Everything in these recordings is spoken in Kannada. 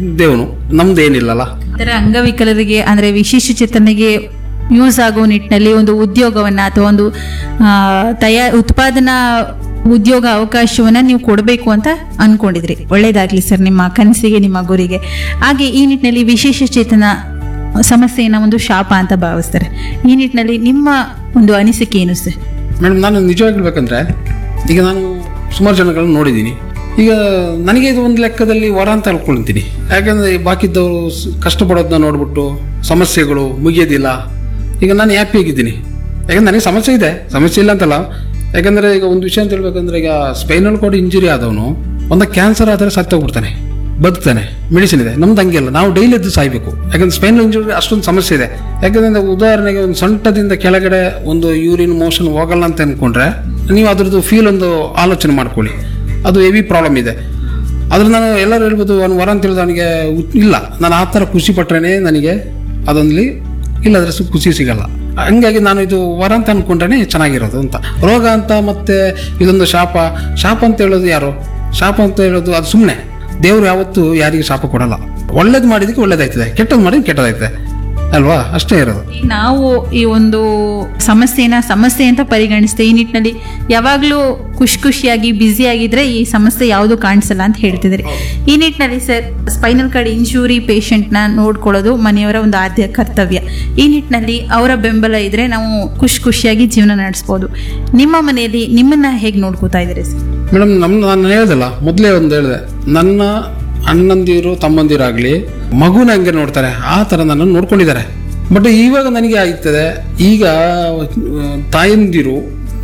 ದೇವನು ನಮ್ದು ಏನಿಲ್ಲಲ್ಲ ಇದರ ಅಂಗವಿಕಲರಿಗೆ ಅಂದ್ರೆ ವಿಶೇಷ ಚೇತನಿಗೆ ಯೂಸ್ ಆಗೋ ನಿಟ್ಟಿನಲ್ಲಿ ಒಂದು ಉದ್ಯೋಗವನ್ನ ಅಥವಾ ಒಂದು ಆ, ತಯಾ ಉತ್ಪಾದನಾ ಉದ್ಯೋಗ ಅವಕಾಶವನ್ನ ನೀವು ಕೊಡಬೇಕು ಅಂತ ಅನ್ಕೊಂಡಿದ್ರಿ ಒಳ್ಳೇದಾಗ್ಲಿ ಸರ್ ನಿಮ್ಮ ಕನಸಿಗೆ ನಿಮ್ಮ ಗುರಿಗೆ ಹಾಗೆ ಈ ನಿಟ್ಟಿನಲ್ಲಿ ವಿಶೇಷ ಚೇತನ ಸಮಸ್ಯೆಯನ್ನ ಒಂದು ಶಾಪ ಅಂತ ಭಾವಿಸ್ತಾರೆ ಈ ನಿಟ್ಟಿನಲ್ಲಿ ನಿಮ್ಮ ಒಂದು ಅನಿಸಿಕೆ ಏನು ಸರ್ ಮೇಡಮ್ ನಾನು ನಿಜವಾಗಿ ಹೇಳ್ಬೇಕಂದ್ರೆ ಈಗ ನಾನು ಸುಮಾರು ಜನಗಳನ್ನ ನೋಡಿದ್ದೀನಿ ಈಗ ನನಗೆ ಇದು ಒಂದು ಲೆಕ್ಕದಲ್ಲಿ ವರ ಅಂತ ಅನ್ಕೊಳ್ತೀನಿ ಯಾಕಂದರೆ ಬಾಕಿದ್ದವರು ಸ್- ಕಷ್ಟಪಡೋದನ್ನ ನೋಡ್ಬಿಟ್ಟು ಸಮಸ್ಯೆಗಳು ಮುಗಿಯೋದಿಲ್ಲ ಈಗ ನಾನು ಹ್ಯಾಪಿಯಾಗಿದ್ದೀನಿ ಯಾಕಂದ್ರೆ ನನಗೆ ಸಮಸ್ಯೆ ಇದೆ ಸಮಸ್ಯೆ ಇಲ್ಲ ಅಂತಲ್ಲ ಯಾಕಂದರೆ ಈಗ ಒಂದು ವಿಷಯ ಅಂತ ಹೇಳ್ಬೇಕಂದ್ರೆ ಈಗ ಸ್ಪೈನಲ್ ಕಾರ್ಡ್ ಇಂಜುರಿ ಆದವನು ಒಂದು ಕ್ಯಾನ್ಸರ್ ಆದರೆ ಸತ್ತೋಗ್ಬಿಡ್ತಾನೆ ಬದುಕ್ತಾನೆ ಮೆಡಿಸಿನ್ ಇದೆ ನಮ್ದು ಹಂಗಿಲ್ಲ ನಾವು ಡೈಲಿ ಎದ್ದು ಸಾಯ್ಬೇಕು ಯಾಕಂದ್ರೆ ಸ್ಪೈನಲ್ ಇಂಜುರಿ ಅಷ್ಟೊಂದು ಸಮಸ್ಯೆ ಇದೆ ಯಾಕಂದ್ರೆ ಉದಾಹರಣೆಗೆ ಒಂದು ಸೊಂಟದಿಂದ ಕೆಳಗಡೆ ಒಂದು ಯೂರಿನ್ ಮೋಷನ್ ಹೋಗಲ್ಲ ಅಂತ ಅಂದ್ಕೊಂಡ್ರೆ ನೀವು ಅದ್ರದ್ದು ಫೀಲ್ ಒಂದು ಆಲೋಚನೆ ಮಾಡ್ಕೊಳ್ಳಿ ಅದು ಹೆವಿ ಪ್ರಾಬ್ಲಮ್ ಇದೆ ಅದ್ರ ನಾನು ಎಲ್ಲರೂ ಹೇಳ್ಬೋದು ಅವ್ನು ವರ ಅಂತ ಹೇಳಿದ ಅವನಿಗೆ ಇಲ್ಲ ನಾನು ಆ ಥರ ಖುಷಿ ಪಟ್ರೇನೆ ನನಗೆ ಅದೊಂದ್ಲಿ ಇಲ್ಲದ್ರೆ ಸು ಖುಷಿ ಸಿಗಲ್ಲ ಹಂಗಾಗಿ ನಾನು ಇದು ವರ ಅಂತ ಅನ್ಕೊಂಡ್ರೆ ಚೆನ್ನಾಗಿರೋದು ಅಂತ ರೋಗ ಅಂತ ಮತ್ತೆ ಇದೊಂದು ಶಾಪ ಶಾಪ ಅಂತ ಹೇಳೋದು ಯಾರು ಶಾಪ ಅಂತ ಹೇಳೋದು ಅದು ಸುಮ್ಮನೆ ದೇವ್ರು ಯಾವತ್ತೂ ಯಾರಿಗೆ ಶಾಪ ಕೊಡಲ್ಲ ಒಳ್ಳೇದು ಮಾಡಿದಕ್ಕೆ ಒಳ್ಳೇದಾಯ್ತದೆ ಕೆಟ್ಟದ್ದು ಮಾಡಿದ್ರೆ ಕೆಟ್ಟದಾಯ್ತದೆ ಅಲ್ವಾ ಅಷ್ಟೇ ಇರೋದು ನಾವು ಈ ಒಂದು ಸಮಸ್ಯೆನ ಸಮಸ್ಯೆ ಅಂತ ಪರಿಗಣಿಸ್ತೇವೆ ಈ ನಿಟ್ಟಿನಲ್ಲಿ ಯಾವಾಗಲೂ ಖುಷಿ ಖುಷಿಯಾಗಿ ಬ್ಯುಸಿ ಆಗಿದ್ರೆ ಈ ಸಮಸ್ಯೆ ಯಾವುದು ಕಾಣಿಸಲ್ಲ ಅಂತ ಹೇಳ್ತಿದ್ದಾರೆ ಈ ನಿಟ್ಟಿನಲ್ಲಿ ಸರ್ ಸ್ಪೈನಲ್ ಕಾರ್ಡ್ ಇಂಜೂರಿ ಪೇಷಂಟ್ನ ನೋಡ್ಕೊಳ್ಳೋದು ಮನೆಯವರ ಒಂದು ಆದ್ಯ ಕರ್ತವ್ಯ ಈ ನಿಟ್ಟಿನಲ್ಲಿ ಅವರ ಬೆಂಬಲ ಇದ್ರೆ ನಾವು ಖುಷಿ ಖುಷಿಯಾಗಿ ಜೀವನ ನಡೆಸ್ಬೋದು ನಿಮ್ಮ ಮನೆಯಲ್ಲಿ ನಿಮ್ಮನ್ನ ಹೇಗೆ ನೋಡ್ಕೋತಾ ಇದ್ದೀರಿ ಸರ್ ಮೇಡಮ್ ನಮ್ಮ ನಾನು ಹೇಳ್ದಲ್ಲ ಮೊದಲೇ ಒಂದು ಹೇಳಿದೆ ನನ್ನ ಅಣ್ಣಂದಿರು ತಮ್ಮಂದಿರಾಗಲಿ ಮಗುನ ಹಂಗೆ ನೋಡ್ತಾರೆ ಆ ಥರ ನನ್ನನ್ನು ನೋಡ್ಕೊಂಡಿದ್ದಾರೆ ಬಟ್ ಇವಾಗ ನನಗೆ ಆಯ್ತದೆ ಈಗ ಆ, ತಾಯಂದಿರು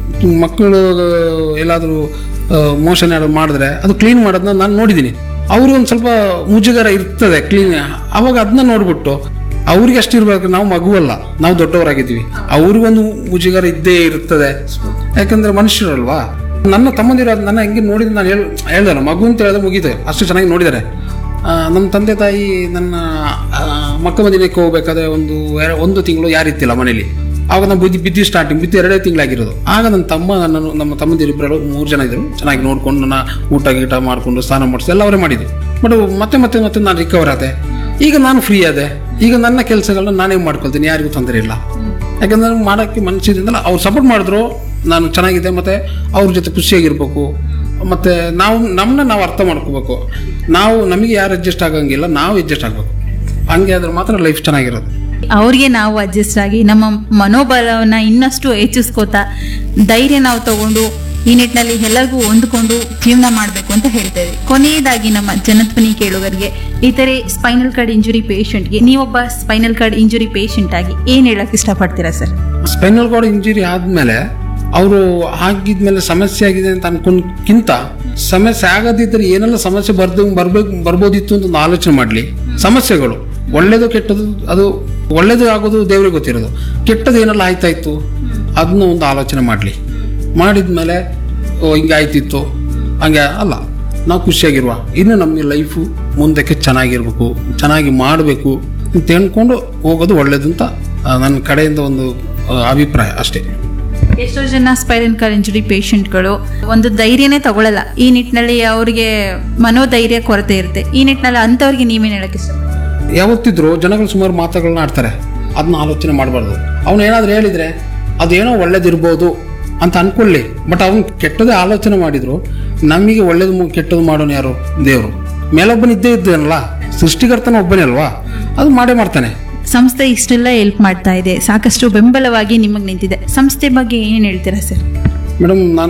ಮಕ್ಕಳು ಎಲ್ಲಾದರೂ ಮೋಷನ್ ಯಾರು ಮಾಡಿದ್ರೆ ಅದು ಕ್ಲೀನ್ ಮಾಡೋದನ್ನ ನಾನು ನೋಡಿದ್ದೀನಿ ಅವರು ಒಂದು ಸ್ವಲ್ಪ ಮುಜುಗರ ಇರ್ತದೆ ಕ್ಲೀನ್ ಅವಾಗ ಅದನ್ನ ನೋಡ್ಬಿಟ್ಟು ಅವ್ರಿಗೆ ಅಷ್ಟಿರ್ಬೇಕು ನಾವು ಮಗುವಲ್ಲ ನಾವು ದೊಡ್ಡವರಾಗಿದ್ದೀವಿ ಅವ್ರಿಗೊಂದು ಮುಜುಗರ ಇದ್ದೇ ಇರ್ತದೆ ಯಾಕಂದ್ರೆ ಮನುಷ್ಯರಲ್ವಾ ನನ್ನ ತಮ್ಮಂದಿರು ಅದ್ ನನ್ನ ಹೆಂಗೆ ನೋಡಿದ್ರೆ ನಾನು ಹೇಳ ಹೇಳ್ದಲ್ಲ ಮಗು ಅಂತ ಹೇಳಿದ್ರೆ ಮುಗೀತು ಅಷ್ಟು ಚೆನ್ನಾಗಿ ನೋಡಿದ್ದಾರೆ ಆ, ನಮ್ಮ ತಂದೆ ತಾಯಿ ನನ್ನ ಆ, ಮಕ್ಕ ಮದಿನಕ್ಕೆ ಹೋಗ್ಬೇಕಾದ್ರೆ ಒಂದು ಎರ- ಒಂದು ತಿಂಗಳು ಯಾರಿತ್ತಿಲ್ಲ ಮನೇಲಿ ಆವಾಗ ನಾನು ಬುದ್ಧಿ ಬಿದ್ದು ಸ್ಟಾರ್ಟಿಂಗ್ ಬಿದ್ದು ಎರಡೇ ತಿಂಗಳಾಗಿರೋದು ಆಗ ನನ್ನ ತಮ್ಮ ನನ್ನನ್ನು ನಮ್ಮ ತಮ್ಮಂದಿರು ಇಬ್ಬರು ಮೂರು ಜನ ಇದ್ದರು ಚೆನ್ನಾಗಿ ನೋಡ್ಕೊಂಡು ನನ್ನ ಊಟ ಗೀಟ ಮಾಡಿಕೊಂಡು ಸ್ನಾನ ಮಾಡಿಸಿ ಎಲ್ಲ ಅವರೇ ಮಾಡಿದ್ದು ಬಟ್ ಮತ್ತೆ ಮತ್ತೆ ಮತ್ತೆ ನಾನು ರಿಕವರ್ ಆದೆ ಈಗ ನಾನು ಫ್ರೀ ಆದೆ ಈಗ ನನ್ನ ಕೆಲಸಗಳನ್ನ ನಾನೇ ಮಾಡ್ಕೊಳ್ತೀನಿ ಯಾರಿಗೂ ತೊಂದರೆ ಇಲ್ಲ ಯಾಕಂದ್ರೆ ಮಾಡೋಕ್ಕೆ ಮನಸ್ಸಿದಿಂದಲ್ಲ ಅವ್ರು ಸಪೋರ್ಟ್ ಮಾಡಿದ್ರು ನಾನು ಚೆನ್ನಾಗಿದೆ ಮತ್ತು ಅವ್ರ ಜೊತೆ ಖುಷಿಯಾಗಿರ್ಬೇಕು ಮತ್ತು ನಾವು ನಮ್ಮನ್ನ ನಾವು ಅರ್ಥ ಮಾಡ್ಕೋಬೇಕು ನಾವು ನಮಗೆ ಯಾರು ಅಡ್ಜಸ್ಟ್ ಆಗಂಗಿಲ್ಲ ನಾವು ಅಡ್ಜಸ್ಟ್ ಆಗಬೇಕು ಹಂಗೆ ಆದ್ರೆ ಮಾತ್ರ ಲೈಫ್ ಚೆನ್ನಾಗಿರೋದು ಅವ್ರಿಗೆ ನಾವು ಅಡ್ಜಸ್ಟ್ ಆಗಿ ನಮ್ಮ ಮನೋಬಲವನ್ನ ಇನ್ನಷ್ಟು ಹೆಚ್ಚಿಸ್ಕೋತಾ ಧೈರ್ಯ ನಾವು ತಗೊಂಡು ಈ ನಿಟ್ಟಿನಲ್ಲಿ ಎಲ್ಲರಿಗೂ ಹೊಂದ್ಕೊಂಡು ಜೀವನ ಮಾಡಬೇಕು ಅಂತ ಹೇಳ್ತೇವೆ ಕೊನೆಯದಾಗಿ ನಮ್ಮ ಜನಧ್ವನಿ ಕೇಳುಗರಿಗೆ ಇತರೆ ಸ್ಪೈನಲ್ ಕಾರ್ಡ್ ಇಂಜುರಿ ಪೇಷಂಟ್ಗೆ ನೀವೊಬ್ಬ ಸ್ಪೈನಲ್ ಕಾರ್ಡ್ ಇಂಜುರಿ ಪೇಷಂಟ್ ಆಗಿ ಏನು ಹೇಳಕ್ ಇಷ್ಟಪಡ್ತೀರಾ ಸರ್ ಸ್ಪೈನಲ್ ಕಾರ್ಡ್ ಇಂಜುರಿ ಆದಮೇಲೆ ಅವರು ಆಗಿದ್ಮೇಲೆ ಸಮಸ್ಯೆ ಆಗಿದೆ ಅಂತ ಅನ್ಕೊಂಡ್ಕಿಂತ ಸಮಸ್ಯೆ ಆಗದಿದ್ದರೆ ಏನೆಲ್ಲ ಸಮಸ್ಯೆ ಬರ್ದು ಬರ್ಬೇಕು ಬರ್ಬೋದಿತ್ತು ಅಂತ ಒಂದು ಆಲೋಚನೆ ಮಾಡಲಿ ಸಮಸ್ಯೆಗಳು ಒಳ್ಳೇದು ಕೆಟ್ಟದು ಅದು ಒಳ್ಳೇದು ಆಗೋದು ದೇವ್ರಿಗೆ ಗೊತ್ತಿರೋದು ಕೆಟ್ಟದ್ದು ಏನೆಲ್ಲ ಆಯ್ತಾಯ್ತು ಅದನ್ನ ಒಂದು ಆಲೋಚನೆ ಮಾಡಲಿ ಮಾಡಿದ್ಮೇಲೆ ಓ ಹಿಂಗೆ ಆಯ್ತಿತ್ತು ಹಂಗೆ ಅಲ್ಲ ನಾವು ಖುಷಿಯಾಗಿರುವ ಇನ್ನು ನಮ್ಮ ಲೈಫು ಮುಂದಕ್ಕೆ ಚೆನ್ನಾಗಿರ್ಬೇಕು ಚೆನ್ನಾಗಿ ಮಾಡಬೇಕು ಅಂತ ಹೇಳ್ಕೊಂಡು ಹೋಗೋದು ಒಳ್ಳೇದು ಅಂತ ಆ, ನನ್ನ ಕಡೆಯಿಂದ ಒಂದು ಆ, ಅಭಿಪ್ರಾಯ ಅಷ್ಟೇ ಎಷ್ಟೋ ಜನ ಸ್ಪೈನಲ್ ಕಾರ್ಡ್ ಇಂಜುರಿ ಪೇಷಂಟ್ಗಳು ಒಂದು ಧೈರ್ಯನೇ ತಗೊಳ್ಳಲ್ಲ ಈ ನಿಟ್ಟಿನಲ್ಲಿ ಅವರಿಗೆ ಮನೋಧೈರ್ಯ ಕೊರತೆ ಇರುತ್ತೆ ಈ ನಿಟ್ಟಿನಲ್ಲಿ ಅಂಥವ್ರಿಗೆ ನೀವೇನು ಹೇಳಕ್ ಇಷ್ಟ ಯಾವತ್ತಿದ್ರು ಜನಗಳು ಸುಮಾರು ಮಾತುಗಳನ್ನ ಆಡ್ತಾರೆ ಅದನ್ನ ಆಲೋಚನೆ ಮಾಡಬಾರ್ದು ಅವನು ಏನಾದರೂ ಹೇಳಿದರೆ ಅದೇನೋ ಒಳ್ಳೇದಿರ್ಬೋದು ಅಂತ ಅನ್ಕೊಳ್ಳಿ ಬಟ್ ಅವನು ಕೆಟ್ಟದೇ ಆಲೋಚನೆ ಮಾಡಿದ್ರು ನಮಗೆ ಒಳ್ಳೇದು ಮು- ಕೆಟ್ಟದ್ದು ಮಾಡೋನು ಯಾರು ದೇವರು ಮೇಲೊಬ್ಬನ ಇದ್ದೇ ಇದ್ದಾನಲ್ಲ ಸೃಷ್ಟಿಕರ್ತನ ಒಬ್ಬನೇ ಅಲ್ವಾ ಅದು ಮಾಡೇ ಮಾಡ್ತಾನೆ ಸಂಸ್ಥೆ ಇಷ್ಟೆಲ್ಲ ಹೆಲ್ಪ್ ಮಾಡ್ತಾ ಇದೆ ಸಾಕಷ್ಟು ಬೆಂಬಲವಾಗಿ ನಿಮಗೆ ನಿಂತಿದೆ ಸಂಸ್ಥೆ ಬಗ್ಗೆ ಏನು ಹೇಳ್ತೀರಾ ಸರ್ ಮೇಡಮ್ ನಾನು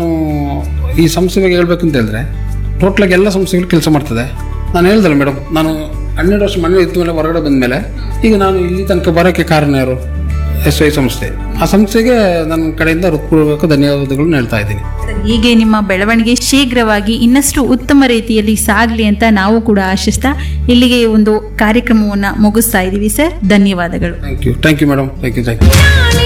ಈ ಸಂಸ್ಥೆ ಬಗ್ಗೆ ಹೇಳ್ಬೇಕಂತ ಹೇಳಿದ್ರೆ ಟೋಟ್ಲಾಗಿ ಎಲ್ಲ ಸಂಸ್ಥೆಗಳು ಕೆಲಸ ಮಾಡ್ತದೆ ನಾನು ಹೇಳ್ದಲ್ಲ ಮೇಡಮ್ ನಾನು ಹನ್ನೆರಡು ವರ್ಷ ಮನೇಲಿ ಇದ್ದ ಮೇಲೆ ಹೊರಗಡೆ ಬಂದ ಮೇಲೆ ಈಗ ನಾನು ಇಲ್ಲಿ ತನಕ ಬರೋಕ್ಕೆ ಕಾರಣ ಯಾರು ಎಸ್ ಐ ಸಂಸ್ಥೆ ಆ ಸಂಸ್ಥೆಗೆ ನನ್ನ ಕಡೆಯಿಂದ ಹೃತ್ಪೂರ್ವಕ ಧನ್ಯವಾದಗಳನ್ನು ಹೇಳ್ತಾ ಇದ್ದೀನಿ ಹೀಗೆ ನಿಮ್ಮ ಬೆಳವಣಿಗೆ ಶೀಘ್ರವಾಗಿ ಇನ್ನಷ್ಟು ಉತ್ತಮ ರೀತಿಯಲ್ಲಿ ಸಾಗಲಿ ಅಂತ ನಾವು ಕೂಡ ಆಶಿಸ್ತಾ ಇಲ್ಲಿಗೆ ಈ ಒಂದು ಕಾರ್ಯಕ್ರಮವನ್ನು ಮುಗಿಸ್ತಾ ಇದ್ದೀವಿ ಸರ್ ಧನ್ಯವಾದಗಳು thank you thank you madam thank you thank you